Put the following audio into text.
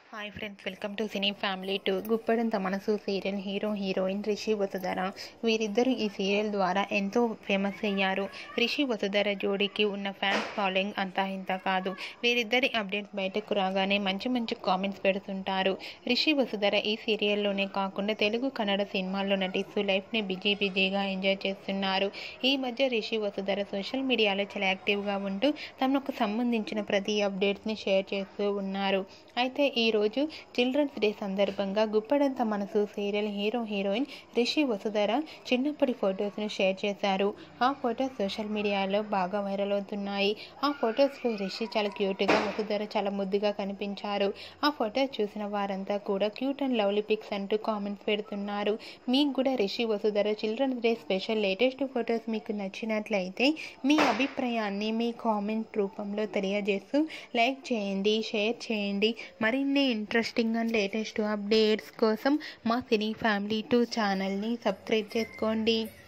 hi friends welcome to cine family to Guppedantha Manasu serial hero heroine Rishi Vasudhara వీరిద్దరూ ఈ serial ద్వారా ఎంతో ఫేమస్ అయ్యారు రిషి వసుధర జోడీకి ఉన్న ఫ్యాన్స్ ఫాలోయింగ్ అంతా ఇంత కాదు వీరిద్దరి అప్డేట్స్ బయటకు రాగానే మంచి మంచి కామెంట్స్ పెడుతుంటారు రిషి వసుధర ఈ సీరియల్లోనే కాకుండా తెలుగు కన్నడ సినిమాల్లో నటిస్తూ లైఫ్ని బిజీ బిజీగా ఎంజాయ్ చేస్తున్నారు ఈ మధ్య రిషి వసుధర సోషల్ మీడియాలో చాలా యాక్టివ్గా ఉంటూ తమకు సంబంధించిన ప్రతి అప్డేట్స్ని షేర్ చేస్తూ ఉన్నారు అయితే ఈరోజు చిల్డ్రన్స్ డే సందర్భంగా Guppedantha Manasu serial hero heroine Rishi Vasudhara చిన్నప్పటి ఫొటోస్ను షేర్ చేశారు ఆ ఫొటోస్ సోషల్ మీడియాలో బాగా వైరల్ అవుతున్నాయి ఆ ఫొటోస్లో రిషి చాలా క్యూట్గా వసుధర చాలా ముద్దుగా కనిపించారు ఆ ఫొటోస్ చూసిన వారంతా కూడా క్యూట్ అండ్ లవ్లీ పిక్స్ అంటూ కామెంట్స్ పెడుతున్నారు మీకు కూడా Rishi Vasudhara children's day special latest photos మీకు నచ్చినట్లయితే మీ అభిప్రాయాన్ని మీ కామెంట్ రూపంలో తెలియజేస్తూ లైక్ చేయండి షేర్ చేయండి మరిన్ని ఇంట్రెస్టింగ్ అండ్ లేటెస్ట్ అప్డేట్స్ కోసం మా సినీ ఫ్యామిలీ టూ ఛానల్ని సబ్స్క్రైబ్ చేసుకోండి